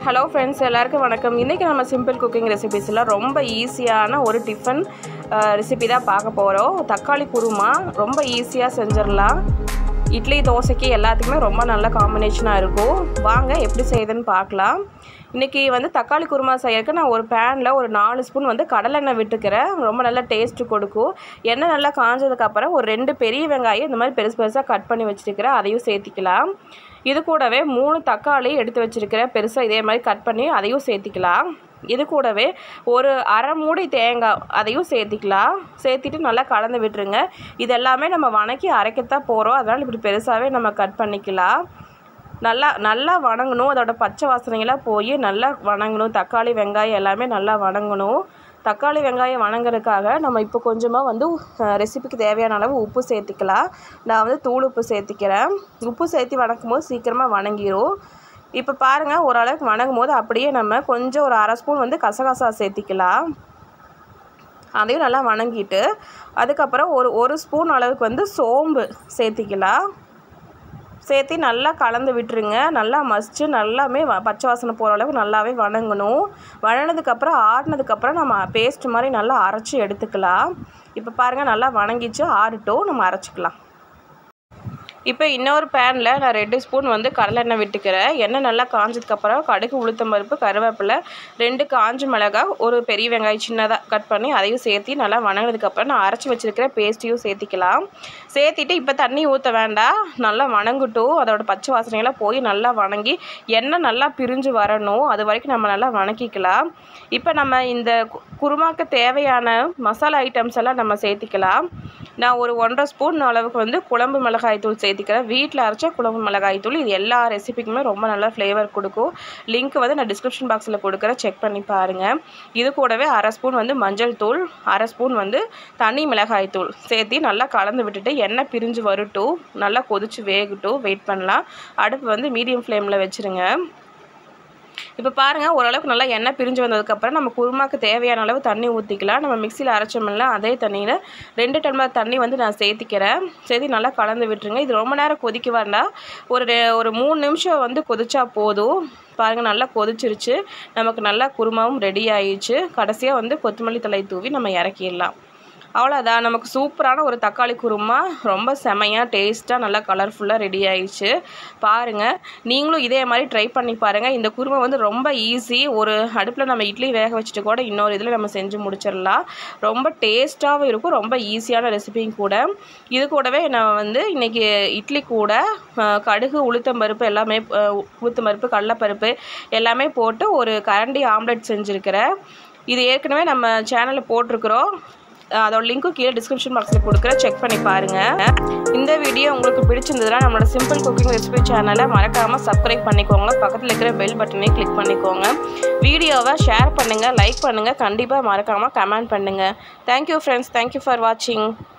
hello friends எல்லாருக்கும் வணக்கம் இன்றைக்கி நம்ம சிம்பிள் குக்கிங் ரெசிபிஸில் ரொம்ப ஈஸியான ஒரு டிஃபன் ரெசிபி தான் பார்க்க போகிறோம் தக்காளி குருமா ரொம்ப ஈஸியாக செஞ்சிடலாம் இட்லி தோசைக்கு எல்லாத்துக்குமே ரொம்ப நல்ல காம்பினேஷனாக இருக்கும் வாங்க எப்படி செய்யுதுன்னு பார்க்கலாம் இன்றைக்கி வந்து தக்காளி குருமா செய்யறதுக்கு நான் ஒரு பேனில் ஒரு நாலு ஸ்பூன் வந்து கடலெண்ணெய் விட்டுக்கிறேன் ரொம்ப நல்லா டேஸ்ட்டு கொடுக்கும் எண்ணெய் நல்லா காஞ்சதுக்கப்புறம் ஒரு ரெண்டு பெரிய வெங்காயம் இந்த மாதிரி பெருசு பெருசாக கட் பண்ணி வச்சுருக்கிறேன் அதையும் சேர்த்திக்கலாம் இது கூடவே மூணு தக்காளி எடுத்து வச்சுருக்கிறேன் பெருசாக இதே மாதிரி கட் பண்ணி அதையும் சேர்த்திக்கலாம் இது கூடவே ஒரு அரை மூடி தேங்காய் அதையும் சேர்த்திக்கலாம் சேர்த்திட்டு நல்லா கலந்து விட்டுருங்க இது எல்லாமே நம்ம வணக்கி அரைக்கத்தான் போகிறோம் அதனால் இப்படி பெருசாகவே நம்ம கட் பண்ணிக்கலாம் நல்லா நல்லா வணங்கணும் அதோட பச்சை வாசனைகளாக போய் நல்லா வணங்கணும் தக்காளி வெங்காயம் எல்லாமே நல்லா வணங்கணும் தக்காளி வெங்காயம் வணங்குறதுக்காக நம்ம இப்போ கொஞ்சமாக வந்து ரெசிபிக்கு தேவையான அளவு உப்பு சேர்த்திக்கலாம் நான் வந்து தூள் உப்பு சேர்த்திக்கிறேன் உப்பு சேர்த்து வணக்கும் போது சீக்கிரமாக வணங்கிரும் இப்போ பாருங்கள் ஓரளவுக்கு வணங்கும் போது அப்படியே நம்ம கொஞ்சம் ஒரு அரை ஸ்பூன் வந்து கசகசா சேர்த்திக்கலாம் அதையும் நல்லா வணங்கிட்டு அதுக்கப்புறம் ஒரு ஒரு ஸ்பூன் அளவுக்கு வந்து சோம்பு சேர்த்திக்கலாம் சேர்த்து நல்லா கலந்து விட்டுருங்க நல்லா மசிச்சு நல்லாமே வ பச்சை வாசனை போகிற அளவுக்கு நல்லாவே வணங்கணும் வணனதுக்கப்புறம் ஆடினதுக்கப்புறம் நம்ம பேஸ்ட் மாதிரி நல்லா அரைச்சி எடுத்துக்கலாம் இப்போ பாருங்கள் நல்லா வணங்கிச்சு ஆறட்டும் நம்ம அரைச்சிக்கலாம் இப்போ இன்னொரு பேனில் நான் ரெண்டு ஸ்பூன் வந்து கடலெண்ணெய் விட்டுக்கிறேன் எண்ணெய் நல்லா காஞ்சதுக்கப்புறம் கடுகு உளுத்தம் பருப்பு கருவேப்பிலை ரெண்டு காஞ்ச மிளகாய் ஒரு பெரிய வெங்காயம் சின்னதாக கட் பண்ணி அதையும் சேர்த்து நல்லா வணங்கினதுக்கப்புறம் நான் அரைச்சி வச்சுருக்கிற பேஸ்ட்டையும் சேர்த்திக்கலாம் சேர்த்திட்டு இப்போ தண்ணி ஊற்ற வேண்டாம் நல்லா வணங்கட்டும் அதோட பச்சை வாசனையெல்லாம் போய் நல்லா வணங்கி எண்ணெய் நல்லா பிரிஞ்சு வரணும் அது வரைக்கும் நம்ம நல்லா வணக்கிக்கலாம் இப்போ நம்ம இந்த குருமாக்கு தேவையான மசாலா ஐட்டம்ஸ் எல்லாம் நம்ம சேர்த்திக்கலாம் நான் ஒரு ஒன்றரை ஸ்பூன் அளவுக்கு வந்து குழம்பு மிளகாய் தூள் சேர்த்திக்கிறேன் வீட்டில் அரைச்ச குழம்பு மிளகாய் தூள் இது எல்லா ரெசிபிக்குமே ரொம்ப நல்லா ஃப்ளேவர் கொடுக்கும் லிங்க் வந்து நான் டிஸ்கிரிப்ஷன் பாக்ஸில் கொடுக்குறேன் செக் பண்ணி பாருங்கள் இது கூடவே அரை ஸ்பூன் வந்து மஞ்சள் தூள் அரை ஸ்பூன் வந்து தனி மிளகாய் தூள் சேர்த்து நல்லா கலந்து விட்டுட்டு எண்ணெய் பிரிஞ்சு வரட்டும் நல்லா கொதிச்சு வேகட்டும் வெயிட் பண்ணலாம் அடுப்பு வந்து மீடியம் ஃப்ளேமில் வச்சுருங்க இப்போ பாருங்கள் ஓரளவுக்கு நல்லா எண்ணெய் பிரிஞ்சு வந்ததுக்கப்புறம் நம்ம குருமாக்கு தேவையான அளவு தண்ணி ஊற்றிக்கலாம் நம்ம மிக்சியில் அரைச்சோம்ல அதே தண்ணியில் ரெண்டு டம்ளர் தண்ணி வந்து நான் சேர்த்திக்கிறேன் சேர்த்து நல்லா கலந்து விட்டுருங்க இது ரொம்ப நேரம் கொதிக்க வேண்டாம் ஒரு ஒரு மூணு நிமிஷம் வந்து கொதிச்சா போதும் பாருங்கள் நல்லா கொதிச்சிருச்சு நமக்கு நல்லா குருமாவும் ரெடி ஆயிடுச்சு கடைசியாக வந்து கொத்தமல்லி தலை தூவி நம்ம இறக்கிடலாம் அவ்வளோதான் நமக்கு சூப்பரான ஒரு தக்காளி குருமா ரொம்ப செமையாக டேஸ்ட்டாக நல்லா கலர்ஃபுல்லாக ரெடி ஆயிடுச்சு பாருங்கள் நீங்களும் இதே மாதிரி ட்ரை பண்ணி பாருங்கள் இந்த குருமா வந்து ரொம்ப ஈஸி ஒரு அடுப்பில் நம்ம இட்லி வேக வச்சுட்டு கூட இன்னொரு இதில் நம்ம செஞ்சு முடிச்சிடலாம் ரொம்ப டேஸ்ட்டாகவும் இருக்கும் ரொம்ப ஈஸியான ரெசிபியும் கூட இது கூடவே நான் வந்து இன்றைக்கி இட்லி கூட கடுகு உளுத்தம்பருப்பு எல்லாமே உளுத்தம்பருப்பு கடலைப்பருப்பு எல்லாமே போட்டு ஒரு கரண்டி ஆம்லெட் செஞ்சுருக்கிறேன் இது ஏற்கனவே நம்ம சேனலில் போட்டிருக்கிறோம் அதோட லிங்க்கும் கீழே டிஸ்கிரிப்ஷன் பாக்ஸில் கொடுக்குறேன் செக் பண்ணி பாருங்கள் இந்த வீடியோ உங்களுக்கு பிடிச்சிருந்ததுன்னா நம்மளோட சிம்பிள் குக்கிங் ரெசிபி சேனலை மறக்காமல் சப்ஸ்கிரைப் பண்ணிக்கோங்க பக்கத்தில் இருக்கிற பெல் பட்டனையும் கிளிக் பண்ணிக்கோங்க வீடியோவை ஷேர் பண்ணுங்கள் லைக் பண்ணுங்கள் கண்டிப்பாக மறக்காமல் கமெண்ட் பண்ணுங்கள் தேங்க்யூ ஃப்ரெண்ட்ஸ் தேங்க்யூ ஃபார் வாட்சிங்